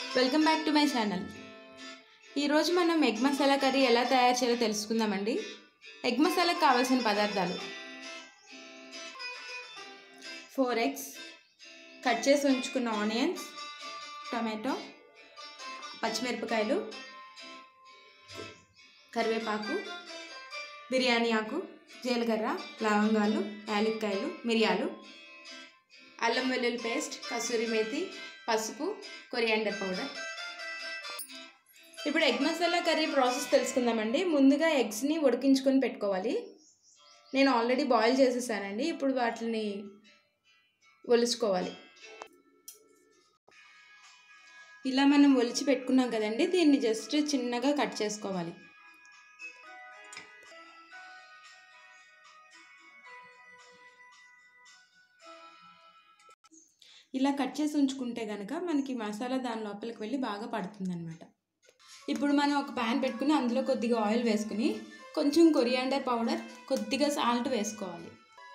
welcome back to my channel ఈరోజు మనం egg masala curry ఎలా తయారు చేయాలో తెలుసుకుందామండి ఎగ్ మసాలాకు కావాల్సిన పదార్థాలు ఫోర్ ఎగ్స్ కట్ చేసి ఉంచుకున్న ఆనియన్స్ టమాటో పచ్చిమిరపకాయలు కరివేపాకు బిర్యానీ ఆకు జీలకర్ర లవంగాలు యాలక్కాయలు మిరియాలు అల్లం వెల్లుల్లి పేస్ట్ కసూరి మేతి పసుపు కొరియాండర్ పౌడర్ ఇప్పుడు ఎగ్ మసాలా కర్రీ ప్రాసెస్ తెలుసుకుందామండి ముందుగా ఎగ్స్ని ఉడికించుకొని పెట్టుకోవాలి నేను ఆల్రెడీ బాయిల్ చేసేసానండి ఇప్పుడు వాటిని ఒలుచుకోవాలి ఇలా మనం ఒలిచి పెట్టుకున్నాం కదండి దీన్ని జస్ట్ చిన్నగా కట్ చేసుకోవాలి ఇలా కట్ చేసి ఉంచుకుంటే కనుక మనకి మసాలా దాని లోపలికి వెళ్ళి బాగా పడుతుంది అనమాట ఇప్పుడు మనం ఒక ప్యాన్ పెట్టుకుని అందులో కొద్దిగా ఆయిల్ వేసుకుని కొంచెం కొరియాండర్ పౌడర్ కొద్దిగా సాల్ట్ వేసుకోవాలి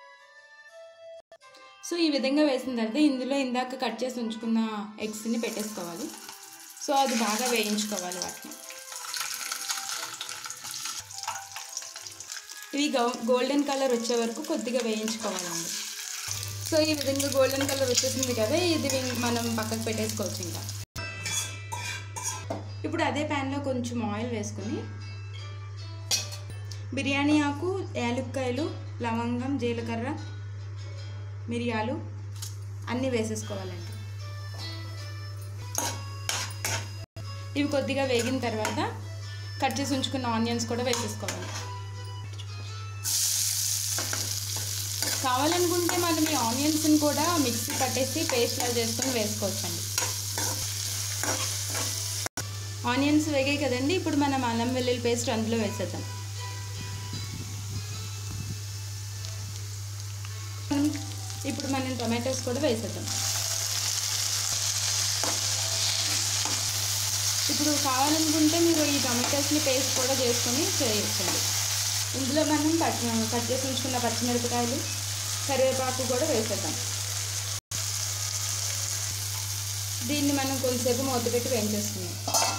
సో ఈ విధంగా వేసిన తర్వాత ఇందులో ఇందాక కట్ చేసి ఉంచుకున్న ఎగ్స్ని పెట్టేసుకోవాలి సో అది బాగా వేయించుకోవాలి వాటిని ఇవి గో గోల్డెన్ కలర్ వచ్చే వరకు కొద్దిగా వేయించుకోవాలండి సో ఈ విధంగా గోల్డెన్ కలర్ వచ్చేసింది కదా ఇది మనం పక్కకు పెట్టేసుకోవచ్చు ఇంకా ఇప్పుడు అదే ప్యాన్లో కొంచెం ఆయిల్ వేసుకొని బిర్యానీ ఆకు యాలక్కాయలు లవంగం జీలకర్ర మిరియాలు అన్నీ వేసేసుకోవాలండి ఇవి కొద్దిగా వేగిన తర్వాత కట్ చేసి ఉంచుకున్న ఆనియన్స్ కూడా వేసేసుకోవాలి కావాలనుకుంటే మనం ఈ ఆనియన్స్ని కూడా మిక్సీ పట్టేసి పేస్ట్ లాగా చేసుకొని వేసుకోవచ్చండి ఆనియన్స్ వేగాయి కదండి ఇప్పుడు మనం అల్లం వెల్లుల్లి పేస్ట్ అందులో వేసేద్దాం ఇప్పుడు మనం టొమాటోస్ కూడా వేసేద్దాం ఇప్పుడు కావాలనుకుంటే మీరు ఈ టొమాటోస్ని పేస్ట్ కూడా చేసుకొని చేయొచ్చండి ఇందులో మనం కట్ కట్ చేసి ఉంచుకున్న పచ్చిమిరపకాయలు కరివేపాకు కూడా వేసేద్దాం దీన్ని మనం కొంచెంసేపు మూత పెట్టి వేయించేసుకుందాం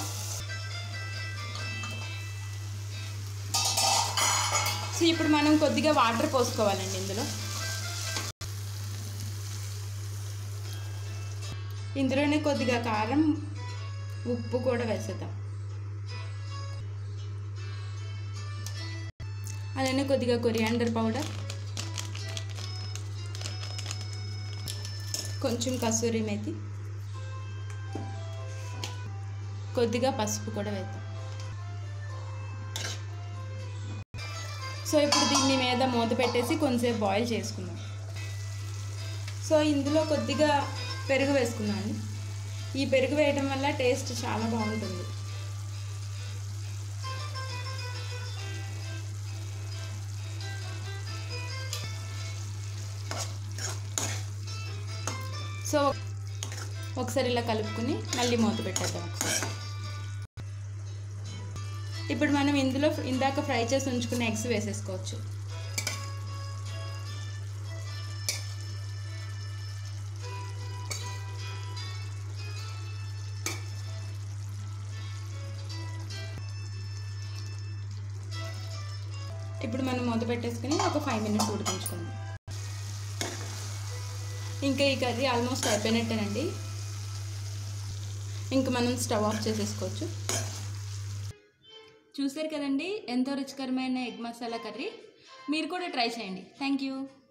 సో ఇప్పుడు మనం కొద్దిగా వాటర్ పోసుకోవాలండి ఇందులో ఇందులోనే కొద్దిగా కారం ఉప్పు కూడా వేసేద్దాం అలానే కొద్దిగా కొరియాండర్ పౌడర్ కొంచెం కసూరి మేతి కొద్దిగా పసుపు కూడా వేద్దాం సో ఇప్పుడు దీన్ని మీద మూత పెట్టేసి కొంచెంసేపు బాయిల్ చేసుకుందాం సో ఇందులో కొద్దిగా పెరుగు వేసుకున్నాను ఈ పెరుగు వేయడం వల్ల టేస్ట్ చాలా బాగుంటుంది సో ఒకసారి ఇలా కలుపుకుని మళ్ళీ మూత పెట్టేద్దాం ఒకసారి ఇప్పుడు మనం ఇందులో ఇందాక ఫ్రై చేసి ఉంచుకున్న ఎగ్స్ వేసేసుకోవచ్చు ఇప్పుడు మనం మూత పెట్టేసుకుని ఒక ఫైవ్ మినిట్స్ ఉడికించుకుందాం ఇంకా ఈ కర్రీ ఆల్మోస్ట్ అయిపోయినట్టేనండి ఇంకా మనం స్టవ్ ఆఫ్ చేసేసుకోవచ్చు చూసారు కదండి ఎంతో రుచికరమైన ఎగ్ మసాలా కర్రీ మీరు కూడా ట్రై చేయండి థ్యాంక్ యూ